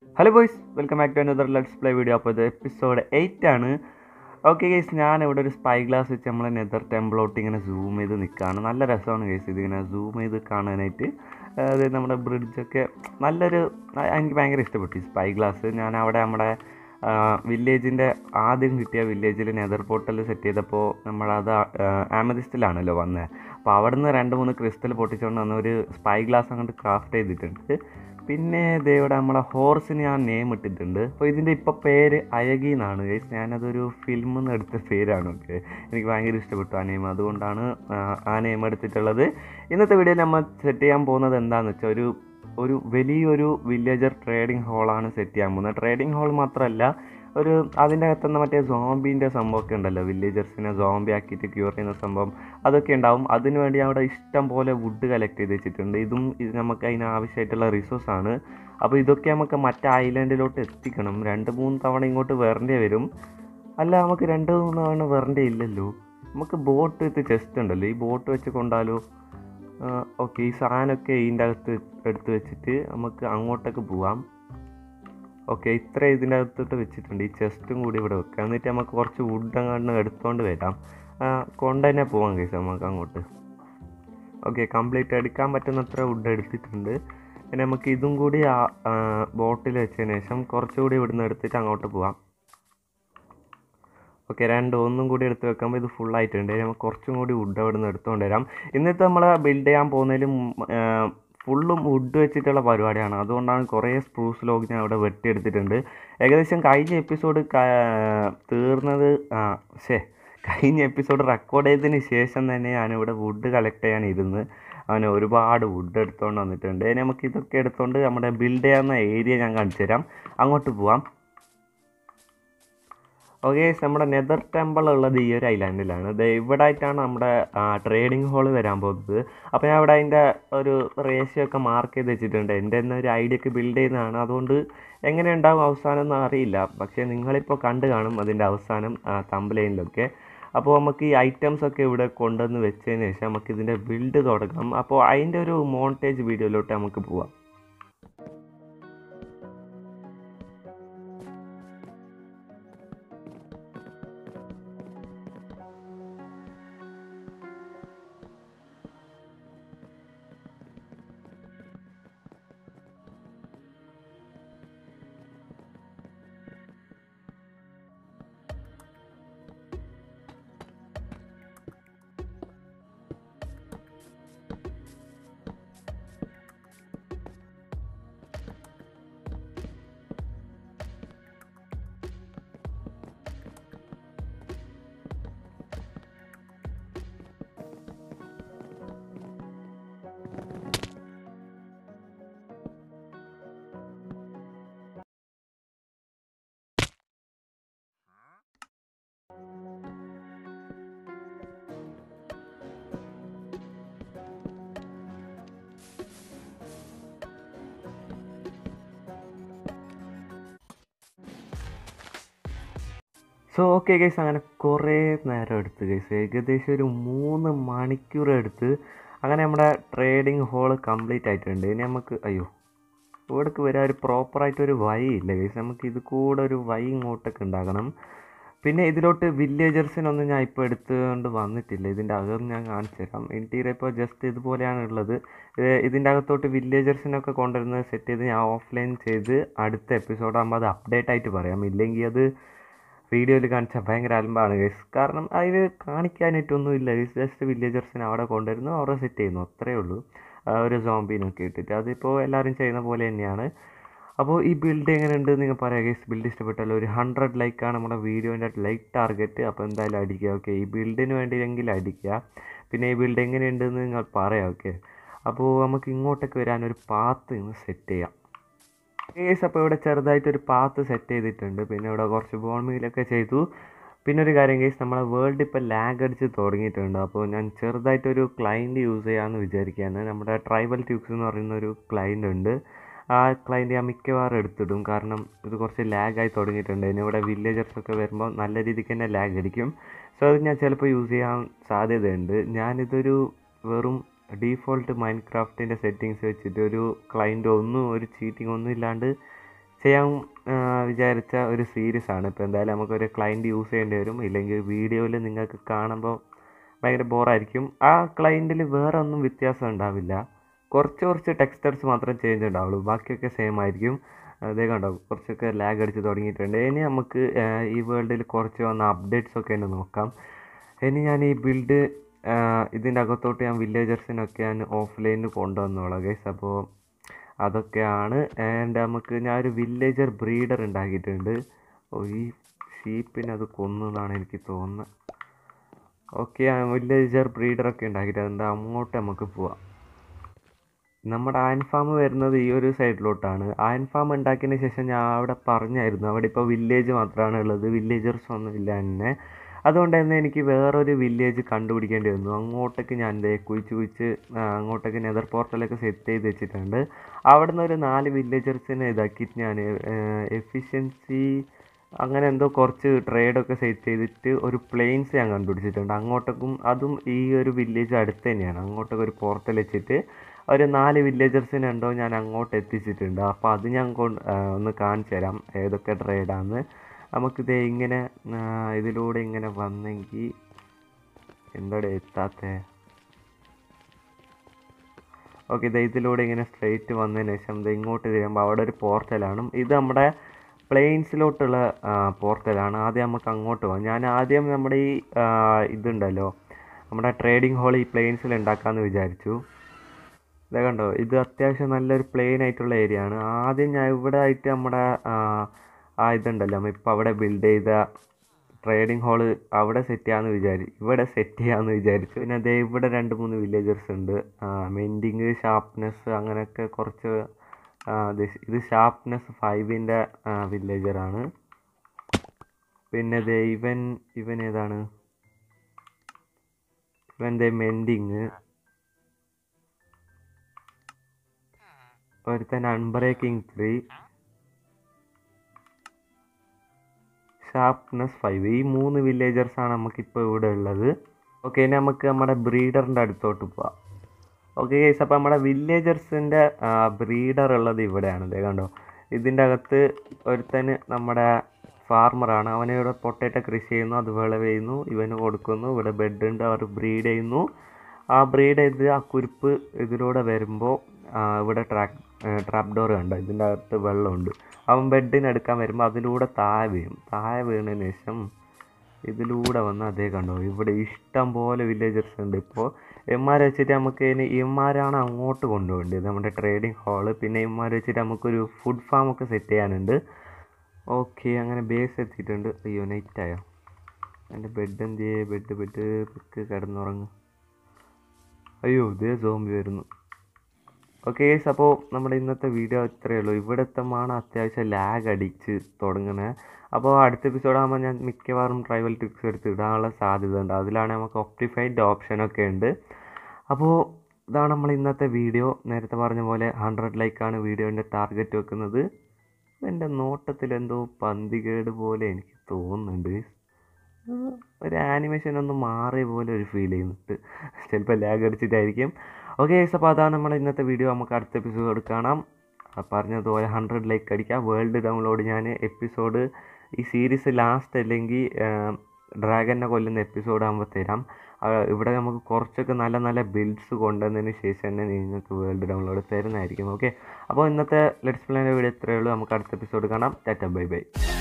hello boys welcome back to another let's play video അപ്പോൾ ഇത് episode eight ആണ് okay guys ഞാൻ ഇവിടെ ഒരു സ്പൈ ഗ്ലാസ് വെച്ച് നമ്മൾ നെതർ ടെമ്പിളോട്ട് ഇങ്ങനെ സൂം ചെയ്ത് നിൽക്കുകയാണ് നല്ല രസമാണ് ഗൈസ് ഇതിങ്ങനെ സൂം ചെയ്ത് കാണാനായിട്ട് അത് നമ്മുടെ ബ്രിഡ്ജൊക്കെ നല്ലൊരു ആ, എനിക്ക് ഭയങ്കര ഇഷ്ടപ്പെട്ടു ഈ സ്പൈ ഗ്ലാസ് ഞാൻ അവിടെ നമ്മുടെ വില്ലേജിൻ്റെ ആദ്യം കിട്ടിയ വില്ലേജിൽ നെതർ പോർട്ടൽ സെറ്റ് ചെയ്തപ്പോൾ നമ്മളത് ആമതിസ്റ്റിലാണല്ലോ വന്നത് അപ്പോൾ അവിടെ നിന്ന് രണ്ട് മൂന്ന് ക്രിസ്റ്റൽ പൊട്ടിച്ചുകൊണ്ട് വന്ന ഒരു സ്പൈ ഗ്ലാസ് അങ്ങോട്ട് ക്രാഫ്റ്റ് ചെയ്തിട്ടുണ്ട് പിന്നെ ദേ ഇവിടെ നമ്മളെ ഹോർസിന് ഞാൻ നെയിം ഇട്ടിട്ടുണ്ട് അപ്പോൾ ഇതിൻ്റെ ഇപ്പോൾ പേര് അയകി എന്നാണ് ഗൈസ് ഞാനതൊരു ഫിലിമിൽ നിന്ന് എടുത്ത പേരാണ് ഓക്കെ എനിക്ക് ഭയങ്കര ഇഷ്ടപ്പെട്ടു ആ നെയിം അതുകൊണ്ടാണ് ആ, ആ നെയിം എടുത്തിട്ടുള്ളത് ഇന്നത്തെ വീഡിയോയിൽ നമ്മൾ സെറ്റ് ചെയ്യാൻ പോകുന്നത് എന്താണെന്ന് വെച്ചാൽ ഒരു ഒരു വലിയൊരു വില്ലേജർ ട്രേഡിംഗ് ഹോളാണ് സെറ്റ് ചെയ്യാൻ പോകുന്നത് ട്രേഡിംഗ് ഹോൾ മാത്രമല്ല ഒരു അതിൻ്റെ അകത്തുനിന്ന് മറ്റേ സോംബീൻ്റെ സംഭവമൊക്കെ ഉണ്ടല്ലോ വില്ലേജേഴ്സിനെ സോംബി ആക്കിയിട്ട് ക്യൂർ ചെയ്യുന്ന സംഭവം അതൊക്കെ ഉണ്ടാവും അതിനു വേണ്ടി അവിടെ ഇഷ്ടം പോലെ വുഡ് കളക്ട് ചെയ്ത് വെച്ചിട്ടുണ്ട് ഇതും ഇത് നമുക്ക് അതിന് ആവശ്യമായിട്ടുള്ള റിസോഴ്സ് ആണ് അപ്പോൾ ഇതൊക്കെ നമുക്ക് മറ്റേ ഐലൻഡിലോട്ട് എത്തിക്കണം രണ്ട് മൂന്ന് തവണ ഇങ്ങോട്ട് വരേണ്ടി വരും അല്ല നമുക്ക് രണ്ട് മൂന്ന് തവണ വരേണ്ടി ഇല്ലല്ലോ നമുക്ക് ബോട്ട് വിത്ത് ചെസ്റ്റ് ഉണ്ടല്ലോ ഈ ബോട്ട് വെച്ച് കൊണ്ടാലോ ഓക്കെ ഈ സാധനമൊക്കെ ഇതിൻ്റെ അകത്ത് എടുത്ത് വെച്ചിട്ട് നമുക്ക് അങ്ങോട്ടേക്ക് പോവാം ഓക്കെ ഇത്ര ഇതിൻ്റെ അകത്തോട്ട് വെച്ചിട്ടുണ്ട് ഈ ചെസ്റ്റും കൂടി ഇവിടെ വെക്കാം എന്നിട്ട് നമുക്ക് കുറച്ച് വുഡ് അങ്ങോട്ട് എടുത്തുകൊണ്ട് വരാം ആ, കൊണ്ട് തന്നെ പോവാം കേസ് നമുക്ക് അങ്ങോട്ട് ഓക്കെ കംപ്ലീറ്റ് എടുക്കാൻ പറ്റുന്നത്ര വുഡ് എടുത്തിട്ടുണ്ട് പിന്നെ നമുക്ക് ഇതും കൂടി ആ ബോട്ടിൽ വെച്ചതിന് ശേഷം കുറച്ചുകൂടി ഇവിടുന്ന് എടുത്തിട്ട് അങ്ങോട്ട് പോവാം ഓക്കെ രണ്ട് ഒന്നും കൂടി എടുത്ത് വെക്കുമ്പോൾ ഇത് full ആയിട്ടുണ്ട് ഇനി നമുക്ക് കുറച്ചും കൂടി വുഡ് അവിടെ നിന്ന് എടുത്തുകൊണ്ട് വരാം ഇന്നത്തെ നമ്മൾ ബിൽഡ് ചെയ്യാൻ പോകുന്നതിലും ഫുള്ളും വുഡ് വെച്ചിട്ടുള്ള പരിപാടിയാണ് അതുകൊണ്ടാണ് കുറേ സ്പ്രൂസ് ലോഗ് ഞാൻ അവിടെ വെട്ടിയെടുത്തിട്ടുണ്ട് ഏകദേശം കഴിഞ്ഞ എപ്പിസോഡ് തീർന്നത് ആ ശേ കഴിഞ്ഞ എപ്പിസോഡ് റെക്കോർഡ് ചെയ്തതിന് ശേഷം തന്നെ ഞാനിവിടെ വുഡ് കളക്ട് ചെയ്യാൻ ഇരുന്ന് അവന് ഒരുപാട് വുഡ് എടുത്തുകൊണ്ട് വന്നിട്ടുണ്ട് ഇനി നമുക്ക് ഇതൊക്കെ എടുത്തുകൊണ്ട് നമ്മുടെ ബിൽഡ് ചെയ്യാവുന്ന ഏരിയ ഞാൻ കാണിച്ചു തരാം അങ്ങോട്ട് പോവാം ഓക്കെ നമ്മുടെ നെതർ ടെമ്പിൾ ഉള്ളത് ഈ ഒരു ഐലാൻഡിലാണ് ഇത് ഇവിടെ ആയിട്ടാണ് നമ്മുടെ ട്രേഡിംഗ് ഹോൾ വരാൻ പോകുന്നത് അപ്പോൾ ഞാൻ ഇവിടെ അതിൻ്റെ ഒരു റേഷ്യോ ഒക്കെ മാർക്ക് ചെയ്ത് വെച്ചിട്ടുണ്ട് എൻ്റെ തന്നെ ഒരു ഐഡിയ ഒക്കെ ബിൽഡ് ചെയ്യുന്നതാണ് അതുകൊണ്ട് എങ്ങനെ ഉണ്ടാവും അവസാനം ഒന്നും അറിയില്ല പക്ഷേ നിങ്ങളിപ്പോൾ കണ്ടു കാണും അതിൻ്റെ അവസാനം തമ്പലൈനിലൊക്കെ അപ്പോൾ നമുക്ക് ഈ ഐറ്റംസ് ഒക്കെ ഇവിടെ കൊണ്ടുവന്ന് വെച്ചതിന് ശേഷം നമുക്ക് ഇതിൻ്റെ ബിൽഡ് തുടങ്ങാം അപ്പോൾ അതിൻ്റെ ഒരു മോണ്ടേജ് വീഡിയോയിലോട്ട് നമുക്ക് പോവാം സോ ഓക്കെ ഗൈസ് അങ്ങനെ കുറേ നേരം എടുത്ത് ഗൈസ് ഏകദേശം ഒരു മൂന്ന് മണിക്കൂർ എടുത്ത് അങ്ങനെ നമ്മുടെ ട്രേഡിംഗ് ഹോള് കംപ്ലീറ്റ് ആയിട്ടുണ്ട് ഇനി നമുക്ക് അയ്യോ ഇവിടേക്ക് വരാൻ ഒരു പ്രോപ്പറായിട്ട് ഒരു വഴി ഇല്ല ഗൈസ് നമുക്ക് ഇത് കൂടെ ഒരു വഴി ഇങ്ങോട്ടൊക്കെ ഉണ്ടാക്കണം പിന്നെ ഇതിലോട്ട് വില്ലേജേഴ്സിനൊന്നും ഞാൻ ഇപ്പോൾ എടുത്തുകൊണ്ട് വന്നിട്ടില്ല ഇതിൻ്റെ അകം ഞാൻ കാണിച്ചു തരാം ഇൻറ്റീരിയർ ഇപ്പോൾ ജസ്റ്റ് ഇതുപോലെയാണ് ഉള്ളത് ഇത് ഇതിൻ്റെ അകത്തോട്ട് വില്ലേജേഴ്സിനൊക്കെ കൊണ്ടുവരുന്നത് സെറ്റ് ചെയ്ത് ഞാൻ ഓഫ്ലൈൻ ചെയ്ത് അടുത്ത എപ്പിസോഡ് ആകുമ്പോൾ അത് അപ്ഡേറ്റ് ആയിട്ട് പറയാം ഇല്ലെങ്കിൽ അത് വീഡിയോയിൽ കാണിച്ചാൽ ഭയങ്കര അലമ്പാണ് ഗൈസ് കാരണം അതിൽ കാണിക്കാനായിട്ടൊന്നും ഇല്ല ഗൈസ് ജസ്റ്റ് വില്ലേജേഴ്സിനെ അവിടെ കൊണ്ടുവരുന്നു അവിടെ സെറ്റ് ചെയ്യുന്നു അത്രയേ ഉള്ളൂ ആ ഒരു സോംബീനൊക്കെ ഇട്ടിട്ട് അതിപ്പോൾ എല്ലാവരും ചെയ്യുന്ന പോലെ തന്നെയാണ് അപ്പോൾ ഈ ബിൽഡ് എങ്ങനെയുണ്ട് നിങ്ങൾ പറയാം ഗൈസ് ബിൽഡ് ഇഷ്ടപ്പെട്ടല്ലോ ഒരു ഹൺഡ്രഡ് ലൈക്കാണ് നമ്മുടെ വീഡിയോൻ്റെ ലൈക്ക് ടാർഗറ്റ് അപ്പോൾ എന്തായാലും അടിക്കുക ഓക്കെ ഈ ബിൽഡിന് വേണ്ടിയെങ്കിൽ അടിക്കുക പിന്നെ ഈ ബിൽഡ് എങ്ങനെയുണ്ടെന്ന് നിങ്ങൾ പറയാം ഓക്കെ അപ്പോൾ നമുക്ക് ഇങ്ങോട്ടേക്ക് വരാൻ ഒരു പാത്ത് ഇന്ന് സെറ്റ് ചെയ്യാം കേസ് അപ്പോൾ ഇവിടെ ചെറുതായിട്ടൊരു പാത്ത് സെറ്റ് ചെയ്തിട്ടുണ്ട് പിന്നെ ഇവിടെ കുറച്ച് ബോൺ മീലൊക്കെ ചെയ്തു പിന്നെ ഒരു കാര്യം കേസ് നമ്മളെ വേൾഡ് ഇപ്പോൾ ലാഗ് അടിച്ച് തുടങ്ങിയിട്ടുണ്ട് അപ്പോൾ ഞാൻ ചെറുതായിട്ടൊരു ക്ലൈൻറ്റ് യൂസ് ചെയ്യാമെന്ന് വിചാരിക്കുകയാണ് നമ്മുടെ ട്രൈബൽ ട്യൂബ്സ് എന്ന് പറയുന്ന ഒരു ക്ലൈൻറ്റ് ഉണ്ട് ആ ക്ലൈൻറ്റ് ഞാൻ മിക്കവാറും എടുത്തിടും കാരണം ഇത് കുറച്ച് ലാഗായി തുടങ്ങിയിട്ടുണ്ട് ഇനി ഇവിടെ വില്ലേജേഴ്സ് ഒക്കെ വരുമ്പോൾ നല്ല രീതിക്ക് തന്നെ ലാഗ് അടിക്കും സോ അത് ഞാൻ ചിലപ്പോൾ യൂസ് ചെയ്യാൻ സാധ്യതയുണ്ട് ഞാനിതൊരു വെറും ഡീഫോൾട്ട് മൈൻഡ് ക്രാഫ്റ്റിൻ്റെ സെറ്റിങ്സ് വെച്ചിട്ട് ഒരു ക്ലൈൻ്റ് ഒന്നും ഒരു ചീറ്റിംഗ് ഒന്നും ഇല്ലാണ്ട് ചെയ്യാൻ ആ, വിചാരിച്ച ഒരു സീരീസ് ആണ് ഇപ്പോൾ എന്തായാലും നമുക്കൊരു ക്ലയൻറ്റ് യൂസ് ചെയ്യേണ്ടി വരും ഇല്ലെങ്കിൽ വീഡിയോയിൽ നിങ്ങൾക്ക് കാണുമ്പോൾ ഭയങ്കര ബോറായിരിക്കും ആ ക്ലയൻറ്റിൽ വേറെ ഒന്നും വ്യത്യാസം ഉണ്ടാവില്ല കുറച്ച് കുറച്ച് ടെക്സ്റ്റേഴ്സ് മാത്രം ചേഞ്ച് ഉണ്ടാവുള്ളൂ ബാക്കിയൊക്കെ സെയിം ആയിരിക്കും അതേ കണ്ടോ കുറച്ചൊക്കെ ലാഗ് അടിച്ച് തുടങ്ങിയിട്ടുണ്ട് ഇനി നമുക്ക് ആ, ഈ വേൾഡിൽ കുറച്ച് വന്ന അപ്ഡേറ്റ്സ് ഒക്കെ ഉണ്ട് നോക്കാം ഇനി ഞാൻ ഈ ബിൽഡ് ഇതിൻ്റെ അകത്തോട്ട് ഞാൻ വില്ലേജേഴ്സിനൊക്കെ ഞാൻ ഓഫ്ലൈനിൽ കൊണ്ടുവന്നോളാം ഗൈസ് അപ്പോൾ അതൊക്കെയാണ് ആൻഡ് നമുക്ക് ഞാൻ ഒരു വില്ലേജർ ബ്രീഡർ ഉണ്ടാക്കിയിട്ടുണ്ട് ഓ ഈ ഷീപ്പിനെ അത് കൊന്നു എന്നാണ് എനിക്ക് തോന്നുന്നത് ഓക്കെ വില്ലേജർ ബ്രീഡറൊക്കെ ഉണ്ടാക്കിയിട്ടുണ്ട് അങ്ങോട്ട് നമുക്ക് പോവാം നമ്മുടെ ആൻ ഫാം വരുന്നത് ഈ ഒരു സൈഡിലോട്ടാണ് ആൻ ഫാം ഉണ്ടാക്കിയതിന് ശേഷം ഞാൻ അവിടെ പറഞ്ഞായിരുന്നു അവിടെ ഇപ്പോൾ വില്ലേജ് മാത്രമാണ് ഉള്ളത് വില്ലേജേഴ്സ് ഒന്നും ഇല്ല തന്നെ അതുകൊണ്ട് തന്നെ എനിക്ക് വേറൊരു വില്ലേജ് കണ്ടുപിടിക്കേണ്ടി വന്നു അങ്ങോട്ടേക്ക് ഞാൻ ദേ കുഴിച്ച് കുഴിച്ച് ആ, അങ്ങോട്ടേക്ക് നെതർ പോർട്ടലൊക്കെ സെറ്റ് ചെയ്ത് വെച്ചിട്ടുണ്ട് അവിടെ നിന്ന് ഒരു നാല് വില്ലേജേഴ്സിനെ ഇതാക്കിയിട്ട് ഞാൻ എഫിഷ്യൻസി അങ്ങനെ എന്തോ കുറച്ച് ട്രേഡൊക്കെ സെറ്റ് ചെയ്തിട്ട് ഒരു പ്ലെയിൻസ് ഞാൻ കണ്ടുപിടിച്ചിട്ടുണ്ട് അങ്ങോട്ടേക്കും അതും ഈ ഒരു വില്ലേജ് അടുത്ത് തന്നെയാണ് അങ്ങോട്ടേക്ക് ഒരു പോർട്ടൽ വെച്ചിട്ട് ഒരു നാല് വില്ലേജേഴ്സിനെ ഉണ്ടോ ഞാൻ അങ്ങോട്ട് എത്തിച്ചിട്ടുണ്ട് അപ്പോൾ അത് ഞാൻ കൊണ്ട് ആ, ഒന്ന് കാണിച്ചു തരാം ഏതൊക്കെ ട്രേഡാന്ന് നമുക്കിത് ഇങ്ങനെ ആ, ഇതിലൂടെ ഇങ്ങനെ വന്നെങ്കിൽ എന്താണ് എത്താത്തേ ഓക്കെ ഇത് ഇതിലൂടെ ഇങ്ങനെ സ്ട്രെയിറ്റ് വന്നതിന് ശേഷം ഇത് ഇങ്ങോട്ട് തിരിയുമ്പോൾ അവിടെ ഒരു പോർട്ടലാണ് ഇത് നമ്മുടെ പ്ലെയിൻസിലോട്ടുള്ള പോർട്ടലാണ് ആദ്യം നമുക്ക് അങ്ങോട്ട് പോകാം ഞാൻ ആദ്യം നമ്മുടെ ഈ ആ, ഇതുണ്ടല്ലോ നമ്മുടെ ട്രേഡിംഗ് ഹോൾ ഈ പ്ലെയിൻസിൽ ഉണ്ടാക്കാമെന്ന് വിചാരിച്ചു ഇതാ കണ്ടോ ഇത് അത്യാവശ്യം നല്ലൊരു പ്ലെയിൻ ആയിട്ടുള്ള ഏരിയ ആണ് ആദ്യം ഞാൻ ഇവിടെ ആയിട്ട് നമ്മുടെ ആ, ആ ഇതുണ്ടല്ലോ ഇപ്പം അവിടെ ബിൽഡ് ചെയ്ത ട്രേഡിംഗ് ഹാള് അവിടെ സെറ്റ് ചെയ്യാമെന്ന് വിചാരി ഇവിടെ സെറ്റ് ചെയ്യാമെന്ന് വിചാരിച്ചു പിന്നെ അതേ ഇവിടെ രണ്ട് മൂന്ന് വില്ലേജേഴ്സ് ഉണ്ട് മെൻഡിങ് ഷാർപ്നെസ് അങ്ങനെയൊക്കെ കുറച്ച് ആ, ഇത് ഇത് ഷാർപ്നെസ് ഫൈവിൻ്റെ വില്ലേജറാണ് പിന്നെ ദേ ഇവൻ ഇവൻ ഏതാണ് ഇവൻ ദേ മെൻഡിങ് ഒരുത്തൻ അൺബ്രേക്കിംഗ് ത്രീ ഷാർപ്നെസ് ഫൈവ് ഈ മൂന്ന് വില്ലേജേഴ്സ് ആണ് നമുക്കിപ്പോൾ ഇവിടെ ഉള്ളത് ഓക്കെ ഇനി നമുക്ക് നമ്മുടെ ബ്രീഡറിൻ്റെ അടുത്തോട്ട് പോവാം ഓക്കെ ഗൈസ് അപ്പോൾ നമ്മുടെ വില്ലേജേഴ്സിൻ്റെ ബ്രീഡർ ഉള്ളത് ഇവിടെയാണ് ദേ കണ്ടോ ഇതിൻ്റെ അകത്ത് ഒരുത്തന് നമ്മുടെ ഫാർമറാണ് അവനിവിടെ പൊട്ടേറ്റ കൃഷി ചെയ്യുന്നു അത് വിളവ് ചെയ്യുന്നു ഇവന് കൊടുക്കുന്നു ഇവിടെ ബെഡ് ഉണ്ട് അവർ ബ്രീഡ് ചെയ്യുന്നു ആ ബ്രീഡ് ചെയ്ത് ആ കുരുപ്പ് ഇതിലൂടെ വരുമ്പോൾ ഇവിടെ ട്രാക്ക് ട്രാപ്പ് ഡോർ കണ്ടോ ഇതിൻ്റെ അകത്ത് വെള്ളമുണ്ട് അവൻ ബെഡിന് എടുക്കാൻ വരുമ്പോൾ അതിലൂടെ താഴെ വീഴും താഴെ വീണതിന് ശേഷം ഇതിലൂടെ വന്ന് അതേ കണ്ടോ ഇവിടെ ഇഷ്ടം പോലെ വില്ലേജേഴ്സ് ഉണ്ട് ഇപ്പോൾ ഇവന്മാരെ വെച്ചിട്ട് നമുക്ക് ഇനി ഇവന്മാരാണ് അങ്ങോട്ട് കൊണ്ടുപോകേണ്ടത് നമ്മുടെ ട്രേഡിംഗ് ഹാള് പിന്നെ ഇവന്മാരെ വെച്ചിട്ട് നമുക്കൊരു ഫുഡ് ഫാം ഒക്കെ സെറ്റ് ചെയ്യാനുണ്ട് ഓക്കെ അങ്ങനെ ബേസ് എത്തിയിട്ടുണ്ട് അയ്യോ നൈറ്റായോ എൻ്റെ ബെഡ് എന്ത് ചെയ്യേ ബെഡ് ബെഡ് പിക്ക് കിടന്നുറങ്ങും അയ്യോ ഇതേ സോംബി വരുന്നു ഓക്കെ ഗൈസ് അപ്പോൾ നമ്മുടെ ഇന്നത്തെ വീഡിയോ ഇത്രയേ ഉള്ളൂ ഇവിടുത്തെ മാണ് അത്യാവശ്യം ലാഗ് അടിച്ച് തുടങ്ങുന്നത് അപ്പോൾ അടുത്ത എപ്പിസോഡ് ആകുമ്പോൾ ഞാൻ മിക്കവാറും ട്രൈവൽ ടിപ്സ് എടുത്ത് ഇടാനുള്ള സാധ്യത ഉണ്ട് അതിലാണ് നമുക്ക് ഒപ്റ്റിഫൈഡ് ഓപ്ഷനൊക്കെ ഉണ്ട് അപ്പോൾ ഇതാണ് നമ്മൾ ഇന്നത്തെ വീഡിയോ നേരത്തെ പറഞ്ഞ പോലെ ഹൺഡ്രഡ് ലൈക്കാണ് വീഡിയോൻ്റെ ടാർഗറ്റ് വെക്കുന്നത് എൻ്റെ നോട്ടത്തിൽ എന്തോ പന്തികേട് പോലെ എനിക്ക് തോന്നുന്നുണ്ട് ആ, ഒരു ആനിമേഷൻ ഒന്ന് മാറിയ പോലെ ഒരു ഫീൽ ചെയ്യുന്നുണ്ട് ചിലപ്പോൾ ലാഗ് അടിച്ചിട്ടായിരിക്കും ഓക്കെ അപ്പോൾ അതാണ് നമ്മൾ ഇന്നത്തെ വീഡിയോ നമുക്ക് അടുത്ത എപ്പിസോഡ് കാണാം ആ പറഞ്ഞതുപോലെ ഹൺഡ്രഡ് ലൈക്ക് അടിക്കുക വേൾഡ് ഡൗൺലോഡ് ഞാൻ എപ്പിസോഡ് ഈ സീരീസ് ലാസ്റ്റ് അല്ലെങ്കിൽ ഡ്രാഗനെ കൊല്ലുന്ന എപ്പിസോഡ് ആകുമ്പോൾ തരാം ആ, ഇവിടെ നമുക്ക് കുറച്ചൊക്കെ നല്ല നല്ല ബിൽഡ്സ് കൊണ്ടുവന്നതിന് ശേഷം തന്നെ നിങ്ങൾക്ക് വേൾഡ് ഡൗൺലോഡ് തരുന്നതായിരിക്കും ഓക്കെ അപ്പോൾ ഇന്നത്തെ ലെറ്റ്സ് പ്ലാൻ്റെ വീഡിയോ ഇത്രയേ ഉള്ളൂ നമുക്ക് അടുത്ത എപ്പിസോഡ് കാണാം ടാറ്റ ബൈ ബൈ